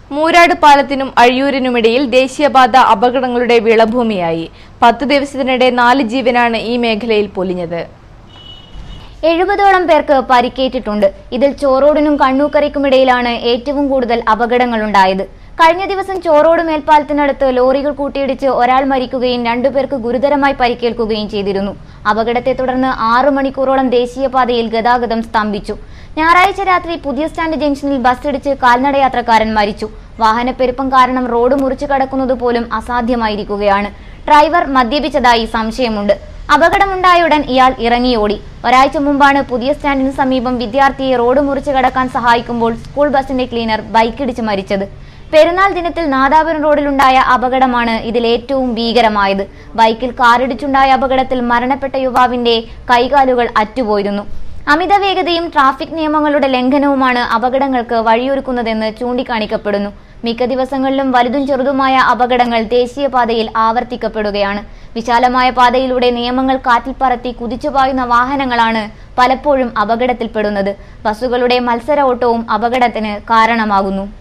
മൂരാട് പാലത്തിനും അഴിയൂരിനുമിടയിൽ ദേശീയപാത അപകടങ്ങളുടെ വിളഭൂമിയായി പത്ത് ദിവസത്തിനിടെ നാല് ജീവനാണ് ഈ മേഖലയിൽ പൊലിഞ്ഞത് എഴുപതോളം പേർക്ക് പരിക്കേറ്റിട്ടുണ്ട് ഇതിൽ ചോറോടിനും കണ്ണൂക്കരയ്ക്കുമിടയിലാണ് ഏറ്റവും കൂടുതൽ അപകടങ്ങളുണ്ടായത് കഴിഞ്ഞ ദിവസം ചോറോട് മേൽപ്പാലത്തിനടുത്ത് ലോറികൾ കൂട്ടിയിടിച്ച് ഒരാൾ മരിക്കുകയും രണ്ടുപേർക്ക് ഗുരുതരമായി പരിക്കേൽക്കുകയും ചെയ്തിരുന്നു അപകടത്തെ തുടർന്ന് ആറു മണിക്കൂറോളം ദേശീയപാതയിൽ ഗതാഗതം സ്തംഭിച്ചു ഞായറാഴ്ച രാത്രി പുതിയ സ്റ്റാൻഡ് ജംഗ്ഷനിൽ ബസ്സിടിച്ച് കാൽനടയാത്രക്കാരൻ മരിച്ചു വാഹനപ്പെരുപ്പം കാരണം റോഡ് മുറിച്ചു കടക്കുന്നത് പോലും അസാധ്യമായിരിക്കുകയാണ് ഡ്രൈവർ മദ്യപിച്ചതായി സംശയമുണ്ട് അപകടമുണ്ടായുടൻ ഇയാൾ ഇറങ്ങിയോടി ഒരാഴ്ച മുമ്പാണ് പുതിയ സ്റ്റാൻഡിന് സമീപം വിദ്യാർത്ഥിയെ റോഡ് മുറിച്ചു കടക്കാൻ സഹായിക്കുമ്പോൾ സ്കൂൾ ബസിന്റെ ക്ലീനർ ബൈക്കിടിച്ച് മരിച്ചത് പെരുന്നാൾ ദിനത്തിൽ നാദാപുരം റോഡിലുണ്ടായ അപകടമാണ് ഇതിൽ ഏറ്റവും ഭീകരമായത് ബൈക്കിൽ കാറിടിച്ചുണ്ടായ അപകടത്തിൽ മരണപ്പെട്ട യുവാവിന്റെ കൈകാലുകൾ അറ്റുപോയിരുന്നു അമിത വേഗതയും ട്രാഫിക് നിയമങ്ങളുടെ ലംഘനവുമാണ് അപകടങ്ങൾക്ക് വഴിയൊരുക്കുന്നതെന്ന് ചൂണ്ടിക്കാണിക്കപ്പെടുന്നു മിക്ക ദിവസങ്ങളിലും വലുതും ചെറുതുമായ അപകടങ്ങൾ ദേശീയപാതയിൽ ആവർത്തിക്കപ്പെടുകയാണ് വിശാലമായ പാതയിലൂടെ നിയമങ്ങൾ കാറ്റിൽ പറത്തി കുതിച്ചുപായുന്ന വാഹനങ്ങളാണ് പലപ്പോഴും അപകടത്തിൽപ്പെടുന്നത് ബസ്സുകളുടെ മത്സര ഓട്ടവും അപകടത്തിന് കാരണമാകുന്നു